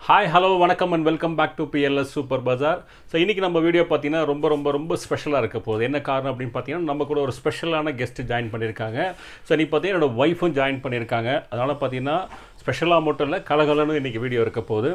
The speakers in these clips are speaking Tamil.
ஹாய் ஹலோ வணக்கம் and welcome back to PLS super bazaar so இன்றைக்கி நம்ம வீடியோ பார்த்தீங்கன்னா ரொம்ப ரொம்ப ரொம்ப ஸ்பெஷலாக இருக்க போகுது என்ன காரணம் அப்படின்னு பார்த்தீங்கன்னா நம்ம கூட ஒரு ஸ்பெஷலான கெஸ்ட்டு ஜாயின் பண்ணியிருக்காங்க ஸோ நீ பார்த்தீங்கன்னா என்னோட ஒய்ஃபும் ஜாயின் பண்ணியிருக்காங்க அதனால் பார்த்தீங்கன்னா ஸ்பெஷலாக மட்டும் இல்லை கலகலன்னு இன்றைக்கி வீடியோ இருக்க போகுது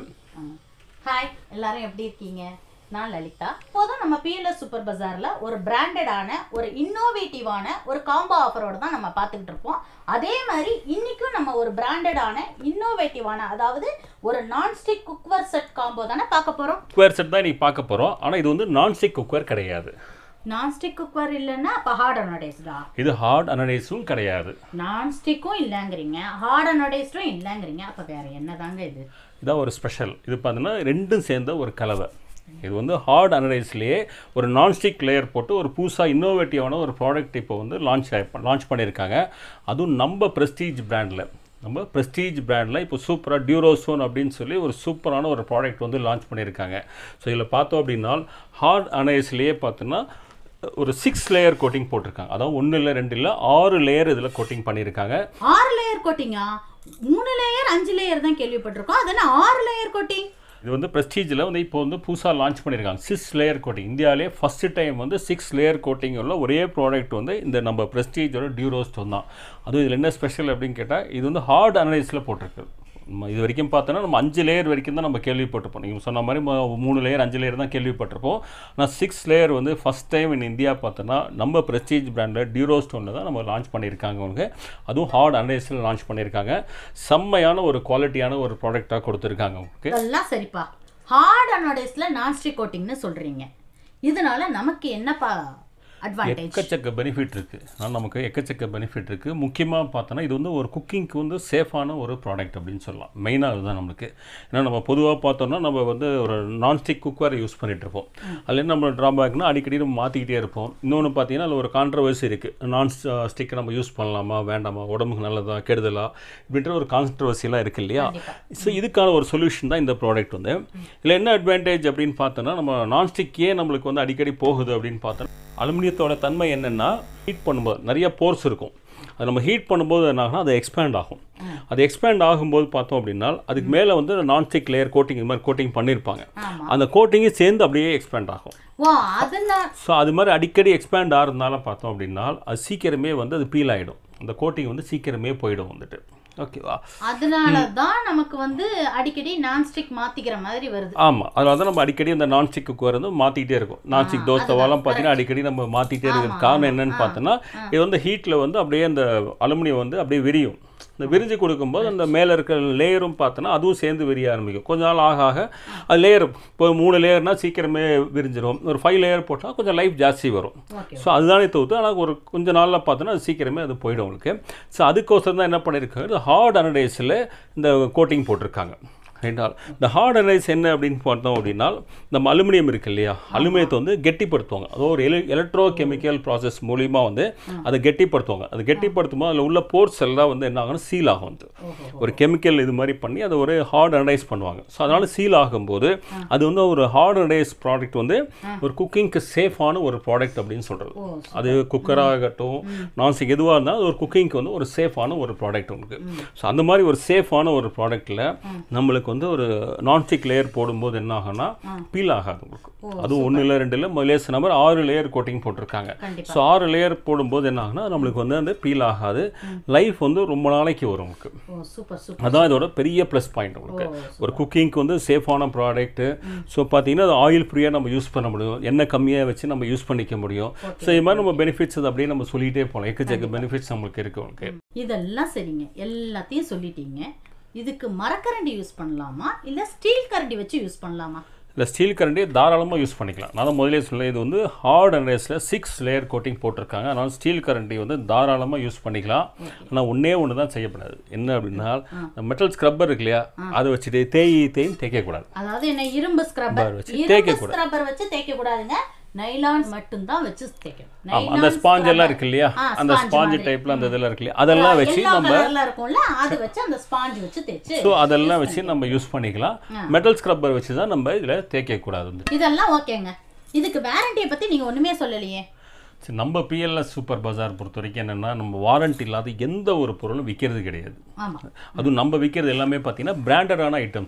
ஹாய் எல்லாரும் எப்படி இருக்கீங்க நான் லலிதா இப்போதும் நம்ம பிஎல்எஸ் சூப்பர் பஜார்ல ஒரு பிராண்டடான ஒரு இன்னோவேட்டிவான ஒரு காம்போ ஆஃபரோட தான் நம்ம பார்த்துக்கிட்டு இருப்போம் அதே மாதிரி இன்னைக்கும் நம்ம ஒரு பிராண்டடான இன்னோவேட்டிவான அதாவது ஒரு நான்ஸ்டிக் குக்வர் செட் காம்போ தானே பார்க்க போறோம் குக்வேர் செட் தான் இன்றைக்கி பார்க்க போகிறோம் ஆனால் இது வந்து நான்ஸ்டிக் குக்வேர் கிடையாது நான்ஸ்டிக் குக்வர் இல்லைன்னா அப்போ ஹார்ட் அனோடேஸ்டா இது ஹார்ட் அனடைஸும் கிடையாது நான்ஸ்டிக்கும் இல்லைங்கிறீங்க ஹார்ட் அனோடேஸ்டும் இல்லைங்கிறீங்க அப்போ வேற என்னதாங்க இது இதான் ஒரு ஸ்பெஷல் இது பார்த்தீங்கன்னா ரெண்டும் சேர்ந்த ஒரு கலவை இது வந்து ஹார்ட் அனலைஸ்லேயே ஒரு நான்ஸ்டிக் லேயர் போட்டு ஒரு புதுசாக இன்னோவேட்டிவான ஒரு ப்ராடக்ட் இப்போ வந்து லான்ச் லான்ச் பண்ணியிருக்காங்க அதுவும் நம்ம ப்ரெஸ்டீஜ் பிராண்டில் நம்ம ப்ரெஸ்டீஜ் பிராண்டில் இப்போ சூப்பராக டியூரோசோன் அப்படின்னு சொல்லி ஒரு சூப்பரான ஒரு ப்ராடக்ட் வந்து லான்ச் பண்ணியிருக்காங்க ஸோ இதில் பார்த்தோம் அப்படின்னா ஹார்ட் அனலைஸ்லேயே பார்த்தோன்னா ஒரு சிக்ஸ் லேயர் கோட்டிங் போட்டிருக்காங்க அதாவது ஒன்று இல்லை ரெண்டு இல்லை ஆறு லேயர் இதில் கோட்டிங் பண்ணியிருக்காங்க ஆறு லேயர் கோட்டிங்கா மூணு லேயர் அஞ்சு லேயர் தான் கேள்விப்பட்டிருக்கோம் அது என்ன ஆறு லேயர் கோட்டிங் இது வந்து ப்ரெஸ்டீஜில் வந்து இப்போ வந்து புதுசாக லான்ச் பண்ணியிருக்காங்க சிக்ஸ் லேயர் கோட்டிங் இந்தியாவிலே ஃபஸ்ட்டு டைம் வந்து சிக்ஸ் லேயர் கோட்டிங் உள்ள ஒரே ப்ராடக்ட் வந்து இந்த நம்ம ப்ரெஸ்டீஜோட டியூரோஸ்டோன் தான் அதுவும் இதில் என்ன ஸ்பெஷல் அப்படின்னு கேட்டால் இது வந்து ஹார்ட் அனலைஸில் போட்டிருக்கு நம்ம இது வரைக்கும் பார்த்தோன்னா நம்ம அஞ்சு லேயர் வரைக்கும் தான் நம்ம கேள்விப்பட்டிருப்போம் நீங்கள் சொன்ன மாதிரி ம- மூணு லேயர் அஞ்சு லேயர் தான் கேள்விப்பட்டிருப்போம் ஆனால் சிக்ஸ் லேயர் வந்து ஃபஸ்ட் டைம் இன் இந்தியா பார்த்தோன்னா நம்ம ப்ரெஸ்டீஜ் பிராண்டில் டியூரோஸ்டோனில் தான் நம்ம லான்ச் பண்ணியிருக்காங்க அவங்க அதுவும் ஹார்ட் அனலைஸில் லான்ச் பண்ணியிருக்காங்க செம்மையான ஒரு குவாலிட்டியான ஒரு ப்ராடக்டாக கொடுத்துருக்காங்க உங்களுக்கு இதெல்லாம் சரிப்பா ஹார்ட் அனோடேஸ்ல நான்ஸ்டிக் கோட்டிங்னு சொல்றீங்க இதனால நமக்கு என்னப்பா அட்வான்டேஜ் எக்கச்சக்க பெனிஃபிட் இருக்குது ஆனால் நமக்கு எக்கச்சக்க பெனிஃபிட் இருக்குது முக்கியமாக பார்த்தோன்னா இது வந்து ஒரு குக்கிங்க்கு வந்து சேஃபான ஒரு ப்ராடக்ட் அப்படின்னு சொல்லலாம் மெயினாக அதுதான் நம்மளுக்கு ஏன்னா நம்ம பொதுவாக பார்த்தோம்னா நம்ம வந்து ஒரு நான்ஸ்டிக் குக்கர் யூஸ் பண்ணிட்டு இருப்போம் அதில் நம்ம ட்ராபேக்னா அடிக்கடி நம்ம மாற்றிக்கிட்டே இருப்போம் இன்னொன்று பார்த்தீங்கன்னா அதில் ஒரு கான்ட்ரவர்சி இருக்குது நான் ஸ்டிக் நம்ம யூஸ் பண்ணலாமா வேண்டாமா உடம்புக்கு நல்லதா கெடுதலா இப்படின்ற ஒரு கான்ட்ரவர்சிலாம் இருக்குது இல்லையா ஸோ இதுக்கான ஒரு சொல்யூஷன் தான் இந்த ப்ராடக்ட் வந்து இதில் என்ன அட்வான்டேஜ் அப்படின்னு பார்த்தோன்னா நம்ம நான்ஸ்டிக் ஏன் நம்மளுக்கு வந்து அடிக்கடி போகுது அப்படின்னு பார்த்தோன்னா அலுமினியத்தோட தன்மை என்னென்னா ஹீட் பண்ணும்போது நிறைய போர்ஸ் இருக்கும் அது நம்ம ஹீட் பண்ணும்போது என்ன ஆகும்னா அது எக்ஸ்பேண்ட் ஆகும் அது எக்ஸ்பேண்ட் ஆகும்போது பார்த்தோம் அப்படின்னா அதுக்கு மேலே வந்து நான்ஸ்டிக் லேயர் கோட்டிங் இது மாதிரி கோட்டிங் பண்ணியிருப்பாங்க ஆமா அந்த கோட்டிங்கும் சேர்ந்து அப்படியே எக்ஸ்பேண்ட் ஆகும் ஓ அதெல்லாம் ஸோ அது மாதிரி அடிக்கடி எக்ஸ்பேண்ட் ஆகிறதுனால பார்த்தோம் அப்படின்னா அது சீக்கிரமே வந்து அது பீல் ஆகிடும் அந்த கோட்டிங் வந்து சீக்கிரமே போயிடும் வந்துட்டு ஓகேவா அதனால தான் நமக்கு வந்து அடிக்கடி நான்ஸ்டிக் மாத்திக்கிற மாதிரி வருது ஆமாம் அதனால தான் நம்ம அடிக்கடி அந்த நான்ஸ்டிக் குக்கர் வந்து மாற்றிக்கிட்டே இருக்கும் நான்ஸ்டிக் தோசை தவாலாம் பார்த்தீங்கன்னா அடிக்கடி நம்ம மாற்றிட்டே இருக்கிறது காரணம் என்னன்னு பார்த்தோன்னா இது வந்து ஹீட்டில் வந்து அப்படியே அந்த அலுமினியம் வந்து அப்படியே விரியும் இந்த விரிஞ்சு கொடுக்கும்போது அந்த மேலே இருக்கிற லேயரும் பார்த்தோன்னா அதுவும் சேர்ந்து விரிய ஆரம்பிக்கும் கொஞ்ச நாள் ஆக ஆக அது லேயர் இப்போ மூணு லேயர்னால் சீக்கிரமே விரிஞ்சிரும் ஒரு ஃபைவ் லேயர் போட்டால் கொஞ்சம் லைஃப் ஜாஸ்தி வரும் ஓகே ஸோ அதுதானே தவிர்த்து ஆனால் ஒரு கொஞ்ச நாளில் பார்த்தோன்னா அது சீக்கிரமே அது போயிடும் உங்களுக்கு ஸோ அதுக்கோசரம் தான் என்ன பண்ணியிருக்காங்க ஹார்ட் அனடைஸில் இந்த கோட்டிங் போட்டிருக்காங்க ரைட்டா இந்த ஹார்ட் அனலைஸ் என்ன அப்படின்னு பார்த்தோம் அப்படின்னா நம்ம அலுமினியம் இருக்கு இல்லையா அலுமினியத்தை வந்து கெட்டிப்படுத்துவாங்க அது ஒரு எலி எலக்ட்ரோ கெமிக்கல் ப்ராசஸ் மூலிமா வந்து அதை கெட்டிப்படுத்துவாங்க அதை கெட்டிப்படுத்தும் போது அதில் உள்ள போர்ட்ஸ் எல்லாம் வந்து என்ன ஆகும்னா சீல் ஆகும் வந்து ஒரு கெமிக்கல் இது மாதிரி பண்ணி அதை ஒரு ஹார்ட் அனடைஸ் பண்ணுவாங்க ஸோ அதனால் சீல் ஆகும்போது அது வந்து ஒரு ஹார்ட் அனடைஸ் ப்ராடக்ட் வந்து ஒரு குக்கிங்க்கு சேஃபான ஒரு ப்ராடக்ட் அப்படின்னு சொல்கிறது ஓ அது குக்கராகட்டும் நான்ஸ்டிக் எதுவாக இருந்தாலும் அது ஒரு குக்கிங்க்கு வந்து ஒரு சேஃபான ஒரு ப்ராடக்ட் உங்களுக்கு ஸோ அந்த மாதிரி ஒரு சேஃபான ஒரு ப்ராடக்ட்டில் நம்மளுக்கு வந்து ஒரு நான்ஸ்டிக் லேயர் போடும்போது என்ன ஆகும்னா பீல் ஆகாது உங்களுக்கு அதுவும் ஒன்று இல்லை ரெண்டு இல்லை லேஸ் நம்பர் ஆறு லேயர் கோட்டிங் போட்டிருக்காங்க கண்டிப்பா ஸோ ஆறு லேயர் போடும்போது என்ன ஆகும்னா நம்மளுக்கு வந்து அந்த பீல் ஆகாது லைஃப் வந்து ரொம்ப நாளைக்கு வரும் உங்களுக்கு ஓ சூப்பர் சூப்பர் அதான் இதோட பெரிய ப்ளஸ் பாயிண்ட் உங்களுக்கு ஒரு குக்கிங்க்கு வந்து சேஃபான ப்ராடக்ட்டு ஸோ பார்த்தீங்கன்னா அது ஆயில் ஃப்ரீயாக நம்ம யூஸ் பண்ண முடியும் எண்ணெய் கம்மியாக வச்சு நம்ம யூஸ் பண்ணிக்க முடியும் ஸோ இது மாதிரி நம்ம பெனிஃபிட்ஸ் அது அப்படியே நம்ம சொல்லிகிட்டே போகலாம் எக்கச்சக்க பெனிஃபிட்ஸ் நம்மளுக்கு இருக்கு உங்களுக்கு இதெல்லாம் சரிங்க எல்லாத்தையும் சொல்லிட்டீங்க இதுக்கு மரக்கரண்டி யூஸ் பண்ணலாமா இல்ல ஸ்டீல் கரண்டி வச்சு யூஸ் பண்ணலாமா இல்லை ஸ்டீல் கரண்டி தாராளமாக யூஸ் பண்ணிக்கலாம் நான் தான் முதலே சொல்ல இது வந்து ஹார்ட் அண்ட் ரேஸில் சிக்ஸ் லேயர் கோட்டிங் போட்டிருக்காங்க அதனால் ஸ்டீல் கரண்டி வந்து தாராளமாக யூஸ் பண்ணிக்கலாம் ஆனால் ஒன்றே ஒன்று தான் செய்யப்படாது என்ன அப்படின்னா மெட்டல் ஸ்க்ரப்பர் இருக்கு இல்லையா அதை வச்சுட்டு தேய் தேய்ன்னு தேய்க்கக்கூடாது அதாவது என்ன இரும்பு ஸ்க்ரப்பர் வச்சு இரும்பு தேய்க்க கூடாது. ஸ்க்ரப்பர் வச்சு தேய்க்க கூடாதுங்க நைலான் மட்டும் தான் வச்சு தேய்க்கணும் ஆமாம் அந்த Nylon ஸ்பாஞ்ச் எல்லாம் scrubber. இருக்கு இல்லையா ஆ, அந்த sponge ஸ்பாஞ்ச் மாதிரி. டைப்பில் அந்த இதெல்லாம் இருக்கு இல்லையா அதெல்லாம் வச்சு Yellow நம்ம colourல இருக்கும்ல அது வச்சு அந்த ஸ்பாஞ்ச் வச்சு தேய்ச்சு ஸோ அதெல்லாம் வச்சு நம்ம யூஸ் பண்ணிக்கலாம் மெட்டல் ஸ்க்ரப்பர் வச்சு தான் நம்ம இதில் தேய்க்கக்கூடாது வந்து இதெல்லாம் ஓகேங்க இதுக்கு வாரண்டியை பத்தி நீங்க ஒண்ணுமே சொல்லலையே சரி நம்ம பிஎல்எஸ் சூப்பர் பஜார் பொறுத்த வரைக்கும் என்னென்னா நம்ம வாரண்டி இல்லாத எந்த ஒரு பொருளும் விற்கிறது கிடையாது ஆமா அதுவும் நம்ம விற்கிறது எல்லாமே பார்த்தீங்கன்னா பிராண்டடான ஐட்டம் தான்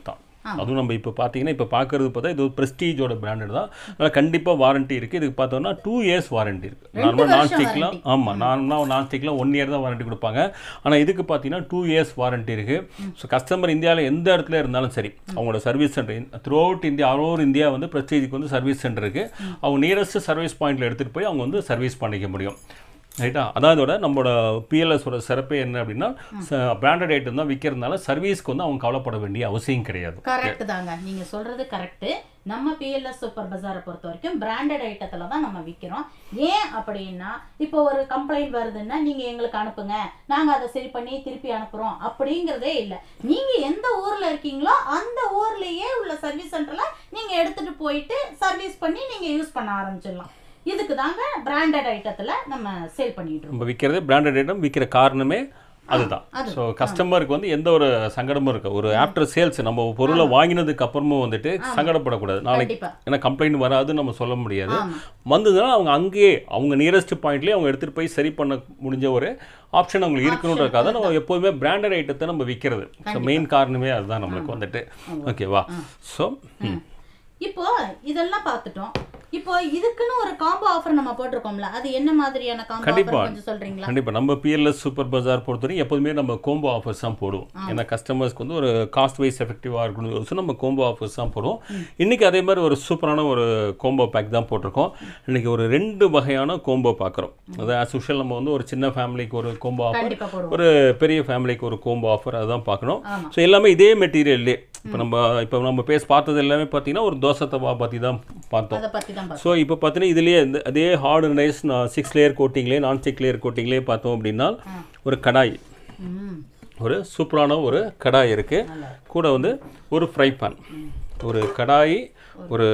அதுவும் நம்ம இப்போ பார்த்தீங்கன்னா இப்போ பார்க்கறது பார்த்தா இது ப்ரெஸ்டீஜோட பிராண்டட் தான் அதனால் கண்டிப்பாக வாரண்டி இருக்குது இதுக்கு பார்த்தோம்னா டூ இயர்ஸ் வாரண்டி இருக்குது நார்மலாக நான் ஸ்டிக்லாம் ஆமாம் நார்மலாக நான் ஸ்டிக்லாம் ஒன் இயர் தான் வாரண்டி கொடுப்பாங்க ஆனால் இதுக்கு பார்த்தீங்கன்னா டூ இயர்ஸ் வாரண்டி இருக்குது ஸோ கஸ்டமர் இந்தியாவில் எந்த இடத்துல இருந்தாலும் சரி அவங்களோட service centre throughout India all over India வந்து ப்ரெஸ்டீஜுக்கு வந்து சர்வீஸ் சென்டர் இருக்குது அவங்க நியரஸ்ட் சர்வீஸ் பாயிண்ட்டில் எடுத்துகிட்டு போய் அவங்க வந்து சர்வீஸ் பண்ணிக்க முடியும் ரைட்டா அதான் இதோட நம்மளோட பிஎல்எஸோட சிறப்பே என்ன அப்படின்னா பிராண்டட் ஐட்டம் தான் விற்கிறதுனால சர்வீஸ்க்கு வந்து அவங்க கவலைப்பட வேண்டிய அவசியம் கிடையாது கரெக்ட் தாங்க நீங்க சொல்றது கரெக்ட் நம்ம பிஎல்எஸ் சூப்பர் பஜாரை பொறுத்த வரைக்கும் பிராண்டட் ஐட்டத்துல தான் நம்ம விற்கிறோம் ஏன் அப்படின்னா இப்போ ஒரு கம்ப்ளைண்ட் வருதுன்னா நீங்க எங்களுக்கு அனுப்புங்க நாங்க அதை சரி பண்ணி திருப்பி அனுப்புறோம் அப்படிங்கிறதே இல்லை நீங்க எந்த ஊர்ல இருக்கீங்களோ அந்த ஊர்லயே உள்ள சர்வீஸ் சென்டர்ல நீங்க எடுத்துட்டு போயிட்டு சர்வீஸ் பண்ணி நீங்க யூஸ் பண்ண ஆரம்பிச்சிடலாம் இதுக்கு தாங்க பிராண்டட் ஐட்டத்துல நம்ம சேல் பண்ணிட்டு இருக்கோம் நம்ம விற்கிறது பிராண்டட் ஐட்டம் விற்கிற காரணமே அதுதான் அது. ஸோ கஸ்டமருக்கு வந்து எந்த ஒரு சங்கடமும் இருக்கு ஒரு ஆஃப்டர் சேல்ஸ் நம்ம பொருளை வாங்கினதுக்கு அப்புறமும் வந்துட்டு சங்கடப்படக்கூடாது நாளைக்கு கண்டிப்பா ஏன்னா கம்ப்ளைண்ட் வராது நம்ம சொல்ல முடியாது ஆமா வந்ததுன்னா அவங்க அங்கேயே அவங்க நியரஸ்ட் பாயிண்ட்லேயே அவங்க எடுத்துகிட்டு போய் சரி பண்ண முடிஞ்ச ஒரு ஆப்ஷன் அவங்களுக்கு இருக்கணுன்றக்காக தான் நம்ம எப்போதுமே பிராண்டட் ஐட்டத்தை நம்ம விற்கிறது ஸோ மெயின் காரணமே அதுதான் நம்மளுக்கு வந்துட்டு ஓகேவா ஸோ இப்போ இதெல்லாம் பார்த்துட்டோம் இப்போ இதுக்குன்னு ஒரு காம்போ ஆஃபர் நம்ம போட்டிருக்கோம்ல அது என்ன மாதிரியான காம்போ கண்டிப்பா. ஆஃபர் கொஞ்சம் சொல்றீங்களா கண்டிப்பாக நம்ம பிஎல்எஸ் சூப்பர் பஜார் பொறுத்தவரைக்கும் எப்போதுமே நம்ம கோம்போ ஆஃபர்ஸ் தான் போடுவோம் ஏன்னா கஸ்டமர்ஸ்க்கு வந்து ஒரு காஸ்ட் வைஸ் எஃபெக்டிவாக இருக்கணும் நம்ம கோம்போ ஆஃபர்ஸ் தான் போடுவோம் இன்றைக்கி அதே மாதிரி ஒரு சூப்பரான ஒரு கோம்போ பேக் தான் போட்டிருக்கோம் இன்றைக்கி ஒரு ரெண்டு வகையான கோம்போ பார்க்குறோம் அதாவது ஆஸ் யூஷுவல் நம்ம வந்து ஒரு சின்ன ஃபேமிலிக்கு ஒரு கோம்போ ஆஃபர் கண்டிப்பா போடுவோம் ஒரு பெரிய ஃபேமிலிக்கு ஒரு கோம்போ ஆஃபர் அதுதான் பார்க்கணும் ஆமா. ஸோ எல்லாமே இதே மெட்டீரியல்லே இப்போ நம்ம இப்போ நம்ம பேச பார்த்தது எல்லாமே பார்த்தீங்கன்னா ஒரு தோசை தவா பற்றி தான் பார்த்தோம் அதை பத்தி தான் ஸோ இப்போ பார்த்தீங்கன்னா இதுலேயே இந்த அதே ஹார்டு நைஸ் சிக்ஸ் லேயர் கோட்டிங்லேயே நான் ஸ்டிக் லேயர் கோட்டிங்லேயே பார்த்தோம் அப்படின்னா ஒரு கடாய் ம் ஒரு சூப்பரான ஒரு கடாய் இருக்குது நல்லா கூட வந்து ஒரு ஃப்ரை பேன் ஒரு கடாய் ஒரு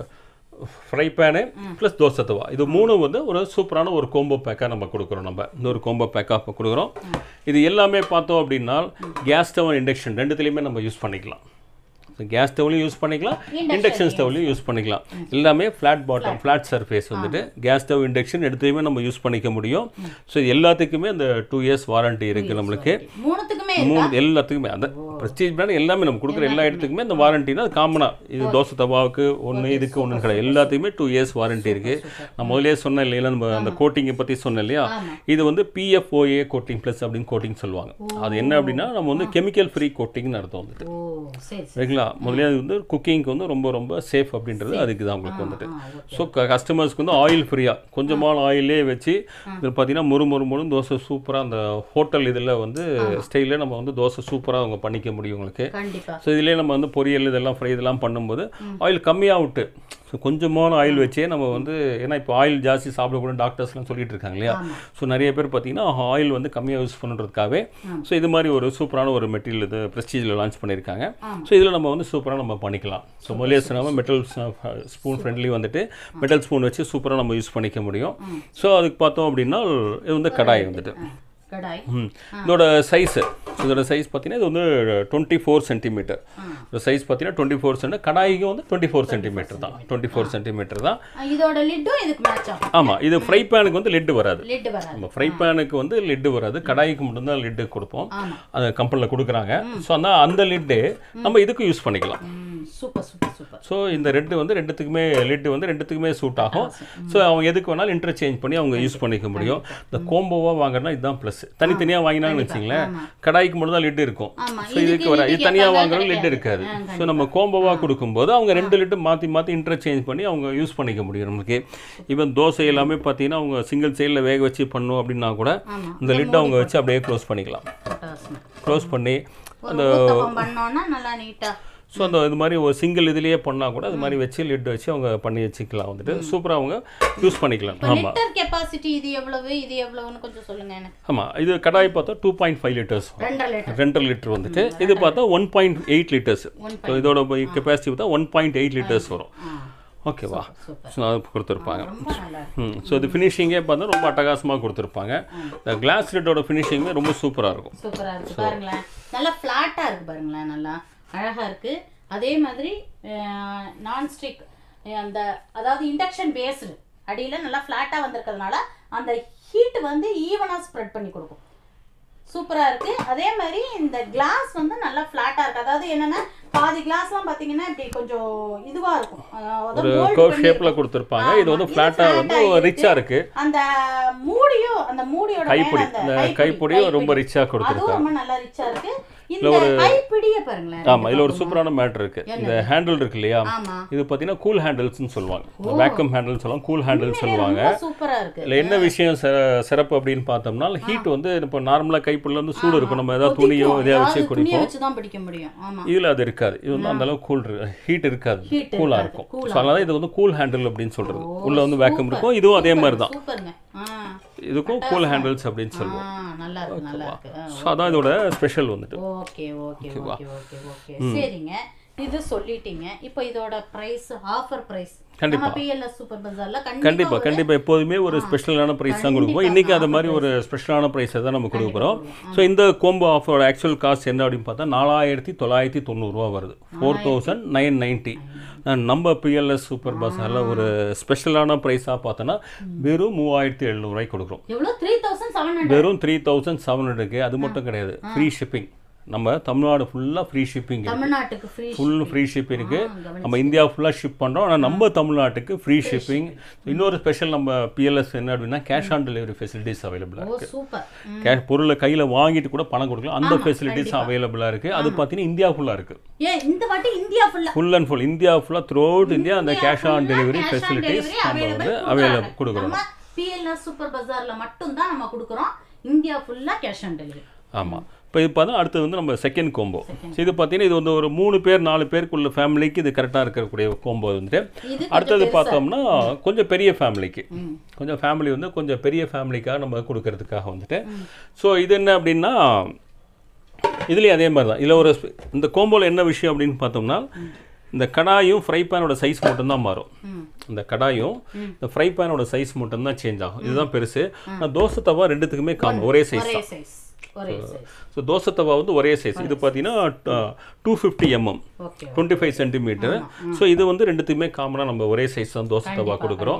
ஃப்ரை பேனு ப்ளஸ் தோசை தவா இது மூணு வந்து ஒரு சூப்பரான ஒரு கோம்போ பேக்காக நம்ம கொடுக்குறோம் நம்ம இந்த ஒரு கோம்போ பேக்காக இப்போ கொடுக்குறோம் இது எல்லாமே பார்த்தோம் அப்படின்னா கேஸ் ஸ்டவ் இண்டக்ஷன் ரெண்டுத்துலேயுமே நம்ம யூஸ் பண்ணிக்கலாம் கேஸ் ஸ்டவ்லையும் யூஸ் பண்ணிக்கலாம் இண்டக்ஷன் ஸ்டவ்லையும் யூஸ் பண்ணிக்கலாம் எல்லாமே ஃப்ளாட் பாட்டம் ஃப்ளாட் சர்ஃபேஸ் வந்துட்டு கேஸ் ஸ்டவ் இண்டக்ஷன் எடுத்துலையுமே நம்ம யூஸ் பண்ணிக்க முடியும் ஸோ இது எல்லாத்துக்குமே அந்த டூ இயர்ஸ் வாரண்டி இருக்குது நம்மளுக்கு மூணுத்துக்குமே மூணு எல்லாத்துக்குமே அந்த ப்ரெஸ்டீஜ் பிராண்ட் எல்லாமே நம்ம கொடுக்குற எல்லா இடத்துக்குமே அந்த வாரண்டினா அது காமனாக இது தோசை தவாவுக்கு ஒன்று இதுக்கு ஒன்று கிடையாது எல்லாத்துக்குமே டூ இயர்ஸ் வாரண்டி இருக்குது நான் முதலே சொன்னேன் இல்லையா நம்ம அந்த கோட்டிங்கை பற்றி சொன்னேன் இல்லையா ஆமா. இது வந்து பிஎஃப்ஓஏ கோட்டிங் ப்ளஸ் அப்படின்னு கோட்டிங் சொல்லுவாங்க அது என்ன அப்படின்னா நம்ம வந்து கெமிக்கல் ஃப்ரீ கோட்டிங்னு அர்த்தம் வந்துட்டு ஓ சரி சரி சரிங்களா முதல்ல அது வந்து குக்கிங்க்கு வந்து ரொம்ப ரொம்ப சேஃப் அப்படின்றது அதுக்கு தான் உங்களுக்கு வந்துட்டு ஆ, ஓகே. ஸோ கஸ்டமர்ஸ்க்கு வந்து ஆயில் ஃப்ரீயாக கொஞ்சமான ஆயிலே வச்சு இது பார்த்தீங்கன்னா முறு முறு முறு தோசை சூப்பராக அந்த ஹோட்டல் இதில் வந்து ஸ்டைலில் நம்ம வந்து தோசை சூப்பராக அவங்க பண்ணிக்க முடியும் உங்களுக்கு கண்டிப்பா ஸோ இதிலே நம்ம வந்து பொரியல் இதெல்லாம் ஃப்ரை இதெல்லாம் பண்ணும்போது ஆயில் கம்மியாக விட்டு ஸோ கொஞ்சமான ஆயில் வச்சே நம்ம வந்து ஏன்னா இப்போ ஆயில் ஜாஸ்தி சாப்பிடக்கூடாது டாக்டர்ஸ்லாம் சொல்லிட்டு இருக்காங்க இல்லையா ஆமா. ஸோ நிறைய பேர் பார்த்தீங்கன்னா ஆயில் வந்து கம்மியாக யூஸ் பண்ணுறதுக்காகவே ஸோ இது மாதிரி ஒரு சூப்பரான ஒரு மெட்டீரியல் இது ப்ரெஸ்டீஜில் லான்ச் பண்ணியிருக்காங்க ஸோ இதில் நம்ம வந்து சூப்பராக நம்ம பண்ணிக்கலாம் ஸோ முதலே சொன்னாமல் மெட்டல் ஸ்பூன் ஃப்ரெண்ட்லி வந்துட்டு மெட்டல் ஸ்பூன் வச்சு சூப்பராக நம்ம யூஸ் பண்ணிக்க முடியும் ஸோ அதுக்கு பார்த்தோம் அப்படின்னா இது வந்து கடாய் வந்துட்டு கடாய் ம் இதோட சைஸு இதோட சைஸ் பார்த்தீங்கன்னா இது வந்து டுவெண்ட்டி ஃபோர் சென்டிமீட்டர் இதோட சைஸ் பார்த்தீங்கன்னா டுவெண்ட்டி ஃபோர் சென்ட் கடாய்க்கு வந்து டுவெண்ட்டி ஃபோர் சென்டிமீட்டர் தான் டுவெண்ட்டி ஃபோர் சென்டிமீட்டர் தான் ஆ, இதோட லிட்டும் இதுக்கு மேட்ச் ஆகும் ஆமாம் இது ஃப்ரை பேனுக்கு வந்து லிட்டு வராது லிட் வராது நம்ம ஃப்ரை பேனுக்கு வந்து லிட்டு வராது கடாய்க்கு மட்டும்தான் லிட்டு கொடுப்போம் ஆமா அது கம்பெனியில் கொடுக்குறாங்க ஸோ அந்த அந்த லிட்டு நம்ம இதுக்கு யூஸ் பண்ணிக்கலாம் ம் சூப்பர் சூப்பர் சூப்பர் ஸோ இந்த ரெட்டு வந்து ரெண்டுத்துக்குமே லிட்டு வந்து ரெண்டுத்துக்குமே சூட் ஆகும் ஸோ அவங்க எதுக்கு வேணாலும் இன்டர்சேஞ்ச் பண்ணி அவங்க யூஸ் பண்ணிக்க முடியும் இந்த கோம்போவாக வாங்குறதுனா இதுதான் ப்ளஸ் தனித்தனியாக வாங்கினாங்கன்னு வச்சிங்களேன் கடாய்க்கு மட்டும் தான் லிட் இருக்கும் ஆமா ஸோ இதுக்கு வர இது தனியாக வாங்குறது லிட் இருக்காது ஸோ நம்ம கோம்போவாக கொடுக்கும்போது அவங்க ரெண்டு லிட்டு மாற்றி மாற்றி இன்டர்சேஞ்ச் பண்ணி அவங்க யூஸ் பண்ணிக்க முடியும் நமக்கு ஈவன் தோசை எல்லாமே பார்த்தீங்கன்னா அவங்க சிங்கிள் சைடில் வேக வச்சு பண்ணும் அப்படின்னா கூட ஆமா இந்த லிட்டை அவங்க வச்சு அப்படியே க்ளோஸ் பண்ணிக்கலாம் பிரகாசம். க்ளோஸ் பண்ணி ஒரு ஊத்தப்பம் பண்ணோம்னா நல்லா நீட்டா ஸோ அந்த இது மாதிரி ஒரு சிங்கிள் இதுலேயே பண்ணால் கூட அது மாதிரி வச்சு லிட் வச்சு அவங்க பண்ணி வச்சுக்கலாம் வந்துட்டு சூப்பராக அவங்க யூஸ் பண்ணிக்கலாம் ஆமாம் லிட்டர் கெப்பாசிட்டி இது எவ்வளவு இது எவ்வளவுன்னு கொஞ்சம் சொல்லுங்க எனக்கு ஆமாம் இது கடாய் பார்த்தா டூ பாயிண்ட் ஃபைவ் லிட்டர்ஸ் ரெண்டரை லிட்டர் ரெண்டரை லிட்டர் வந்துட்டு இது பார்த்தா one point eight litres so இதோட கெப்பாசிட்டி பார்த்தா ஒன் பாயிண்ட் எயிட் லிட்டர்ஸ் வரும் ஓகேவா சூப்பர் ஸோ அது கொடுத்துருப்பாங்க ரொம்ப நல்லா இருக்கு. ம் ஸோ இது ஃபினிஷிங்கே பார்த்தா ரொம்ப அட்டகாசமாக கொடுத்துருப்பாங்க இந்த கிளாஸ் லிட்டோட ஃபினிஷிங்குமே ரொம்ப சூப்பராக இருக்கும் சூப்பரா இருக்கு பாருங்களேன் நல்லா ஃப்ளாட்டா இருக்கு பாருங்களேன் நல்லா அழகா இருக்கு அதே மாதிரி நான்ஸ்டிக் அந்த அதாவது இண்டக்ஷன் பேஸ்டு அடியில நல்லா ஃப்ளாட்டா வந்திருக்கிறதுனால அந்த ஹீட் வந்து ஈவனா ஸ்ப்ரெட் பண்ணி கொடுக்கும் சூப்பரா இருக்கு அதே மாதிரி இந்த கிளாஸ் வந்து நல்லா ஃபிளாட்டா இருக்கு அதாவது என்னன்னா பாதி கிளாஸ்லாம் பாத்தீங்கன்னா இப்படி கொஞ்சம் இதுவா இருக்கும் அதாவது ஒரு mold கர்வ் பண்ணி ஷேப்ல இருக்கும். கொடுத்துருப்பாங்க இது வந்து ஆமா, ஃப்ளாட்டா flat வந்து ஆ இருக்கு. ரிச்சா இருக்கு அந்த மூடியும் அந்த மூடியோட மேல கைப்பிடி அந்த இந்த கைப்பிடி, கைப்பிடியும் ரொம்ப கைப்பிடி. ரிச்சா அதுவும் கொடுத்துருக்காங்க ரொம்ப நல்லா ரிச்சா இருக்கு இந்த கைப்பிடிய பாருங்களேன் ஆமா இதுல ஒரு சூப்பரான மேட்டர் இருக்கு இந்த ஹேண்டில் இருக்கு இல்லையா ஆமா இது பாத்தீங்கன்னா கூல் ஹேண்டில்ஸ்னு சொல்லுவாங்க வேக்கம் ஹேண்டில் சொல்லுவாங்க கூல் ஹேண்டில் சொல்லுவாங்க ரொம்ப சூப்பரா இருக்கு இதுல என்ன விஷயம் சிற- சிறப்பு அப்படின்னு பார்த்தோம்னா ஹீட் வந்து இப்போ நார்மலா கைப்புள்ள வந்து சூடு இருக்கும் நம்ம ஏதாவது துணியோ இதையா வச்சு துணியை குடிப்போம் வச்சு தான் பிடிக்க முடியும் ஆமா இதுல அது இருக்காது இது வந்து அந்த அளவுக்கு கூல் ஹீட் இருக்காது Heat கூலா இருக்காது. இருக்கும் cool ஸோ அதனால இது வந்து கூல் ஹேண்டில் அப்படின்னு சொல்றது உள்ள வந்து வேக்கம் இருக்கும் இதுவும் அதே மாதிரி தான் சூப்பருங்க ஆ இதுக்கும் கூல் ஹேண்டில்ஸ் அப்படின்னு சொல்லுவோம் ஆ, நல்லா இருக்கு நல்லா இருக்கு ஆ, ஸோ அதான் இதோட ஸ்பெஷல் வந்துட்டு okay okay okay okay okay சரிங்க இது சொல்லிட்டீங்க இப்போ இதோட பிரைஸ் ஆஃபர் பிரைஸ் கண்டிப்பா. நம்ம பிஎல்எஸ் சூப்பர் பஜார்ல கண்டிப்பா கண்டிப்பா கண்டிப்பா எப்போதுமே ஒரு ஸ்பெஷலான ப்ரைஸ் தான் கொடுப்போம் இன்னைக்கு அது மாதிரி ஒரு ஸ்பெஷலான ப்ரைஸை தான் நம்ம கொடுக்க போகிறோம் ஸோ இந்த கோம்போ ஆஃபரோட ஆக்சுவல் காஸ்ட் என்ன அப்படின்னு பார்த்தா நாலாயிரத்தி தொள்ளாயிரத்தி தொண்ணூறுரூவா வருது ஃபோர் தௌசண்ட் நைன் நைன்ட்டி நம்ம பிஎல்எஸ் சூப்பர் பஸ்ஸாரில் ஒரு ஸ்பெஷலான ப்ரைஸாக பார்த்தோன்னா வெறும் மூவாயிரத்தி எழுநூறுவாய்க்கு கொடுக்குறோம் எவ்வளவு த்ரீ தௌசண்ட் செவன் ஹண்ட்ரட் வெறும் த்ரீ தௌசண்ட் செவன் ஹண்ட்ரடுக்கு அது மட்டும் கிடையாது ஃப்ரீ ஷிப்பிங் நம்ம தமிழ்நாடு ஃபுல்லாக ஃப்ரீ ஷிப்பிங் தமிழ்நாட்டுக்கு ஃப்ரீ ஃபுல் ஃப்ரீ ஷிப் இருக்கு நம்ம இந்தியா ஃபுல்லாக ஷிப் பண்ணுறோம் ஆனால் நம்ம தமிழ்நாட்டுக்கு ஃப்ரீ ஷிப்பிங் இன்னொரு ஸ்பெஷல் நம்ம பிஎல்எஸ் என்ன அப்படின்னா கேஷ் ஆன் டெலிவரி ஃபெசிலிட்டிஸ் அவைலபிளாக ஓ இருக்கு சூப்பர் கேஷ் பொருளை கையில் வாங்கிட்டு கூட பணம் கொடுக்கலாம் அந்த ஃபெசிலிட்டிஸ் அவைலபிளாக இருக்கு அது பார்த்தீங்கன்னா இந்தியா ஃபுல்லாக இருக்கு ஏன் இந்த வாட்டி இந்தியா ஃபுல்லா ஃபுல் அண்ட் ஃபுல் இந்தியா ஃபுல்லாக த்ரூ அவுட் இந்தியா அந்த cash on delivery cash on facilities delivery நம்ம வந்து available அவைலபிள் கொடுக்குறோம் நம்ம பிஎல்எஸ் சூப்பர் பஜார்ல மட்டும் தான் நம்ம கொடுக்குறோம் இந்தியா ஃபுல்லா கேஷ் ஆன் டெலிவரி ஆமாம் இப்போ இது பார்த்தா அடுத்தது வந்து நம்ம செகண்ட் கோம்போ ஸோ இது பார்த்தீங்கன்னா இது வந்து ஒரு மூணு பேர் நாலு பேருக்குள்ள ஃபேமிலிக்கு இது கரெக்டாக இருக்கக்கூடிய கோம்போ வந்துட்டு இது அடுத்தது பார்த்தோம்னா கொஞ்சம் பெரிய ஃபேமிலிக்கு ம். கொஞ்சம் ஃபேமிலி வந்து கொஞ்சம் பெரிய ஃபேமிலிக்காக நம்ம கொடுக்கறதுக்காக வந்துட்டு ஸோ இது என்ன அப்படின்னா இதுலேயும் அதே மாதிரி தான் இதில் ஒரு ஸ்பெ- இந்த கோம்போவில் என்ன விஷயம் அப்படின்னு பார்த்தோம்னா இந்த கடாயும் ஃப்ரை பேனோட சைஸ் மட்டும்தான் மாறும் ம். இந்த கடாயும் இந்த ஃப்ரை பேனோட சைஸ் மட்டும்தான் சேஞ்ச் ஆகும் இதுதான் பெருசு ஆனால் தோசை தவா ரெண்டுத்துக்குமே காமன் ஒரே சைஸ் ஒரே தான் சைஸ் ஒரே சைஸ் ஸோ தோசை தவா வந்து ஒரே சைஸ் இது பார்த்தீங்கன்னா two fifty MM okay twenty five centimetre so இது வந்து ரெண்டுத்துக்குமே காமனாக நம்ம ஒரே சைஸ் தான் தோசை தவா கொடுக்குறோம்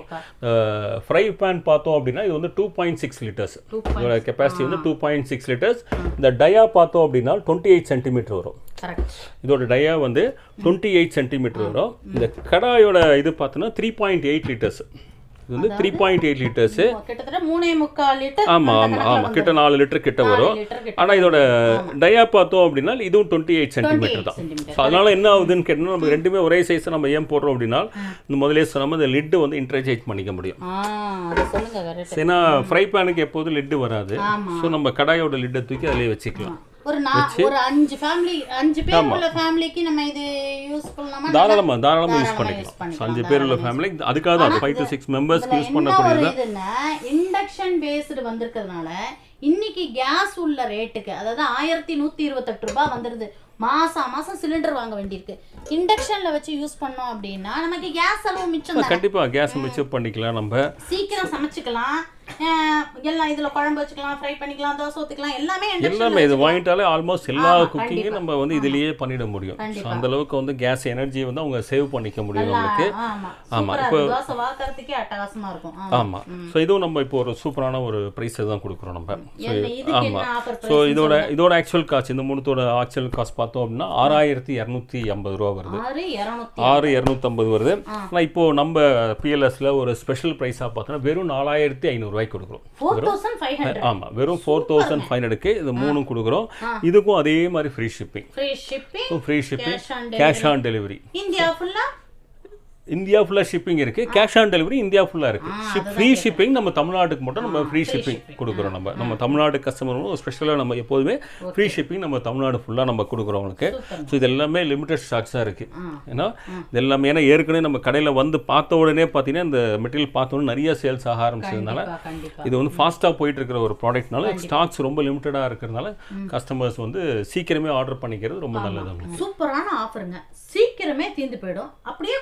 ஃப்ரை பேன் பார்த்தோம் அப்படின்னா இது வந்து டூ பாயிண்ட் சிக்ஸ் லிட்டர்ஸ் இதோட கெப்பாசிட்டி வந்து டூ பாயிண்ட் சிக்ஸ் லிட்டர்ஸ் இந்த டயா பார்த்தோம் அப்படின்னா டுவெண்ட்டி எயிட் சென்டிமீட்டர் வரும் கரெக்ட் இதோட டயா வந்து டுவெண்ட்டி எயிட் சென்டிமீட்டர் வரும் இந்த கடாயோட இது பார்த்தோன்னா த்ரீ பாயிண்ட் எயிட் லிட்டர்ஸ் இது வந்து த்ரீ பாயிண்ட் எயிட் லிட்டர்ஸு கிட்டத்தட்ட மூணே முக்கால் லிட்டர் ஆமாம் ஆமாம் ஆமாம் கிட்ட நாலு லிட்டர் கிட்ட வரும் லிட்டர் கிட்ட ஆனால் இதோட டயா பார்த்தோம் அப்படின்னா இதுவும் டுவெண்ட்டி எயிட் சென்டிமீட்டர் தான் சென்டிமீட்டர் ஸோ அதனால என்ன ஆகுதுன்னு கேட்டோம்னா நம்ம ரெண்டுமே ஒரே சைஸ் நம்ம ஏன் போடுறோம் அப்படின்னா இந்த முதலே சொல்லாமல் இந்த லிட்டு வந்து இன்டர்சேஞ்ச் பண்ணிக்க முடியும் ஆ அது சொல்லுங்க கரெக்ட் ஏன்னா ஃப்ரை பேனுக்கு எப்போதும் லிட்டு வராது ஆமா. ஸோ நம்ம கடாயோட லிட்டை தூக்கி அதிலே வச்சுக்கலாம் ஒரு நான் ஒரு அஞ்சு ஃபேமிலி அஞ்சு பேர் உள்ள ஃபேமிலிக்கு நம்ம இது யூஸ் பண்ணலாமா தாராளமாக தாராளமாக யூஸ் யூஸ் பண்ணிக்கலாம் பண்ணிக்கலாம், So, அஞ்சு பேர் உள்ள ஃபேமிலி அதுக்காக தான் ஃபைவ் டு சிக்ஸ் மெம்பர்ஸ்க்கு யூஸ் என்ன பண்ணக்கூடியது ஒரு இதுன்னா இண்டக்ஷன் பேஸ்டு வந்திருக்கிறதுனால இன்னைக்கு கேஸ் உள்ள ரேட்டுக்கு அதாவது ஆயிரத்தி நூத்தி இருபத்தெட்டு ரூபாய் வந்துருது மாசம் மாசம் சிலிண்டர் வாங்க வேண்டியிருக்கு இண்டக்ஷன்ல வச்சு யூஸ் பண்ணோம் அப்படின்னா நமக்கு கேஸ் செலவு மிச்சம் தானே கண்டிப்பாக கேஸ் மிச்சம் பண்ணிக்கலாம் நம்ம சீக்கிரம் சமைச்சுக்கலாம் அஹ் எல்லாம் இதுல குழம்பு வச்சுக்கலாம் ஃப்ரை பண்ணிக்கலாம் தோசை ஊத்திக்கலாம் எல்லாமே induction ல எல்லாமே இது வாங்கிட்டாலே ஆல்மோஸ்ட் எல்லா ஆமா, குக்கிங்கும் கண்டிப்பா. நம்ம வந்து இதுலயே பண்ணிட முடியும் ஸோ அந்த அளவுக்கு வந்து கேஸ் எனர்ஜியை வந்து அவங்க சேவ் பண்ணிக்க முடியும் நம்மளுக்கு ஆமா ஆமா, சூப்பரா இருக்கு. தோசை வாக்கறதுக்கே அட்டகாசமா இருக்கும் ஆமா. ஆமா ஸோ இதுவும் நம்ம இப்போ ஒரு சூப்பரான ஒரு ப்ரைஸ் தான் கொடுக்குறோம் நம்ம ஸோ என்ன இதுக்கு ஆமா என்ன ஆஃபர் ஸோ இதோட இதோட ஆக்சுவல் காஸ்ட் இந்த மூணுத்தோட ஆக்சுவல் காஸ்ட் பார்த்தோம் அப்படின்னா ஆறாயிரத்தி இரநூத்தி ஐம்பது ரூபா வருது ஆறு இருநூத்தி ஆறு இரநூத்தம்பது வருது ஆனால் இப்போ நம்ம பிஎல்எஸ்ல ஒரு ஸ்பெஷல் ப்ரைஸாக பார்த்தோன்னா வெறும் நாலாயிரத்தி ஐநூறுரூவாய்க்கு கொடுக்குறோம் ஃபோர் தௌசண்ட் ஃபைவ் ஹண்ட்ரட் ஆமா வெறும் ஃபோர் தௌசண்ட் ஃபைவ் ஹண்ட்ரடுக்கு இது மூணும் கொடுக்குறோம் இதுக்கும் அதே மாதிரி free shipping free shipping free shipping cash on cash on delivery India ஃபுல்லா இந்தியா ஃபுல்லாக ஷிப்பிங் இருக்கு கேஷ் ஆன் டெலிவரி இந்தியா ஃபுல்லாக இருக்கு ஷிப் ஃப்ரீ ஷிப்பிங் நம்ம தமிழ்நாட்டுக்கு மட்டும் நம்ம ஃப்ரீ ஷிப்பிங் கொடுக்குறோம் நம்ம நம்ம தமிழ்நாடு கஸ்டமரும் ஸ்பெஷலாக நம்ம எப்போதுமே ஃப்ரீ ஷிப்பிங் நம்ம தமிழ்நாடு ஃபுல்லாக நம்ம கொடுக்குறோம் அவங்களுக்கு ஸோ இது எல்லாமே லிமிடெட் ஸ்டாக்ஸாக இருக்கு ஏன்னா இது எல்லாமே ஏன்னா ஏற்கனவே நம்ம கடையில் வந்து பார்த்த உடனே பார்த்தீங்கன்னா இந்த மெட்டீரியல் பார்த்த உடனே நிறைய சேல்ஸ் ஆக ஆரம்பிச்சதுனால கண்டிப்பா கண்டிப்பா இது வந்து ஃபாஸ்ட்டாக போயிட்டு இருக்கிற ஒரு ப்ராடக்ட்னால ஸ்டாக்ஸ் ரொம்ப லிமிட்டடாக இருக்கிறதுனால கஸ்டமர்ஸ் வந்து சீக்கிரமே ஆர்டர் பண்ணிக்கிறது ரொம்ப நல்லது அவங்களுக்கு சூப்பரான ஆஃபருங்க சீக்கிரமே தீர்ந்து போயிடும் அப்படியே கொஞ்சம் எப்படி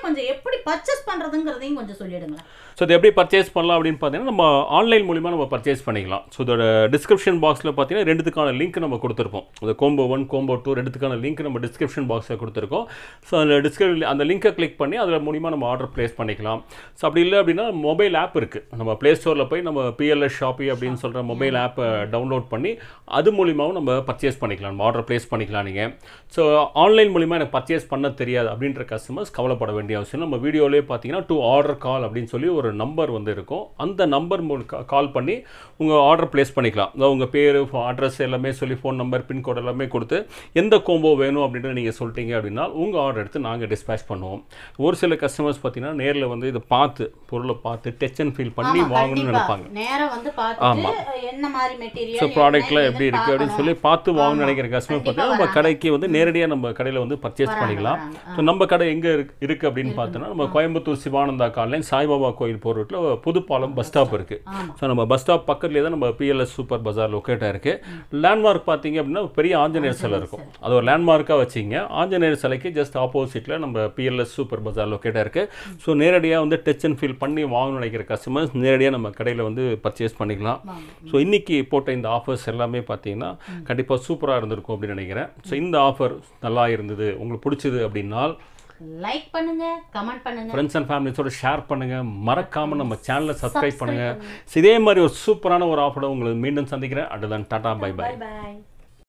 எப்படி பர்ச்சேஸ் பண்றதுங்கிறதையும் கொஞ்சம் சொல்லிடுங்களேன் ஸோ இது எப்படி பர்ச்சேஸ் பண்ணலாம் அப்படின்னு பார்த்தீங்கன்னா நம்ம ஆன்லைன் மூலிமா நம்ம பர்ச்சேஸ் பண்ணிக்கலாம் ஸோ இதோட டிஸ்கிரிப்ஷன் பாக்ஸில் பார்த்தீங்கன்னா ரெண்டுத்துக்கான லிங்க் நம்ம கொடுத்துருப்போம் இந்த கோம்போ ஒன் கோம்போ டூ ரெண்டுத்துக்கான லிங்க் நம்ம டிஸ்கிரிப்ஷன் பாக்ஸில் கொடுத்துருக்கோம் ஸோ அந்த டிஸ்கிரிப் அந்த லிங்கை கிளிக் பண்ணி அதில் மூலிமா நம்ம ஆர்டர் ப்ளேஸ் பண்ணிக்கலாம் ஸோ அப்படி இல்லை அப்படின்னா மொபைல் ஆப் இருக்குது நம்ம ப்ளே ஸ்டோரில் போய் நம்ம பிஎல்எஸ் ஷாப்பி அப்படின்னு சொல்கிற மொபைல் ஆப்பை டவுன்லோட் பண்ணி அது மூலிமாவும் நம்ம பர்ச்சேஸ் பண்ணிக்கலாம் நம்ம ஆர்டர் ப்ளேஸ் பண்ணிக்கலாம் நீங்கள் ஸோ ஆன்லைன் மூலிமா எனக்கு பர்ச்சேஸ் பண்ண தெரியாது அப்படின்ற கஸ்டமர்ஸ் கவலைப்பட வேண்டிய அவசியம் நம்ம வீடியோலேயே பார்த்தீங்கன்னா டூ ஆர்டர் கால் அப்படின்னு சொல்லி ஒரு நம்பர் வந்து இருக்கும் அந்த நம்பர் கால் பண்ணி உங்கள் ஆர்டர் ப்ளேஸ் பண்ணிக்கலாம் அதாவது உங்கள் பேர் அட்ரஸ் எல்லாமே சொல்லி ஃபோன் நம்பர் பின்கோட் எல்லாமே கொடுத்து எந்த கோம்போ வேணும் அப்படின்னு நீங்கள் சொல்லிட்டீங்க அப்படின்னா உங்கள் ஆர்டர் எடுத்து நாங்கள் டிஸ்பேச் பண்ணுவோம் ஒரு சில கஸ்டமர்ஸ் பார்த்தீங்கன்னா நேரில் வந்து இதை பார்த்து பொருளை பார்த்து டச் அண்ட் ஃபீல் பண்ணி ஆமா, வாங்கணும்னு கண்டிப்பா. நினைப்பாங்க நேரா வந்து பார்த்துட்டு என்ன மாதிரி ஸோ மெட்டீரியல் ப்ராடக்ட்லாம் எப்படி இருக்குது அப்படின்னு சொல்லி பார்த்து வாங்கணும்னு ஆமா. நினைக்கிற கஸ்டமர் கண்டிப்பா பார்த்தீங்கன்னா நம்ம வராங்க. கடைக்கு வந்து நேரடியாக நம்ம கடையில் வந்து பர்ச்சேஸ் வராங்க, பண்ணிக்கலாம் வராங்க. ஸோ நம்ம கடை எங்கே இருக்கு இருக்குது அப்படின்னு பார்த்தோன்னா நம்ம கோயம்புத்தூர் சிவானந்தா காலையில் சாய்பாபா கோயில் போகிற ரோட்டில் புதுப்பாலம் பஸ் ஸ்டாப் இருக்குது ஆமா ஸோ நம்ம பஸ் ஸ்டாப் பக்கத்துலேயே தான் நம்ம பிஎல்எஸ் சூப்பர் பஜார் லொக்கேட்டாக இருக்குது லேண்ட்மார்க் பார்த்தீங்க அப்படின்னா பெரிய ஆஞ்சநேயர் சிலை இருக்கும் அது ஒரு லேண்ட்மார்க்காக வச்சிங்க ஆஞ்சநேயர் சிலைக்கு ஜஸ்ட் ஆப்போசிட்டில் நம்ம பிஎல்எஸ் சூப்பர் பஜார் லொக்கேட்டாக இருக்குது ஸோ நேரடியாக வந்து டச் அண்ட் ஃபீல் பண்ணி வாங்கணும்னு நினைக்கிற கஸ்டமர்ஸ் நேரடியாக நம்ம கடையில் வந்து பர்ச்சேஸ் பண்ணிக்கலாம் வாங்க. ஸோ இன்னைக்கு போட்ட இந்த ஆஃபர்ஸ் எல்லாமே பார்த்தீங்கன்னா கண்டிப்பாக சூப்பராக இருந்திருக்கும் அப்படின்னு நினைக்கிறேன் ஸோ இந்த ஆஃபர் நல்லா இருந்தது உங்களுக்கு பிடிச்சது அப்படின்னா லைக் பண்ணுங்க கமெண்ட் பண்ணுங்க ஃப்ரெண்ட்ஸ் அண்ட் ஃபேமிலிஸோட ஷேர் பண்ணுங்கள் மறக்காமல் நம்ம சேனலை சப்ஸ்கிரைப் பண்ணுங்கள் இதே மாதிரி ஒரு சூப்பரான ஒரு ஆஃபரோட உங்களை மீண்டும் சந்திக்கிறேன் அடுதான் டாடா பை பை பை பாய்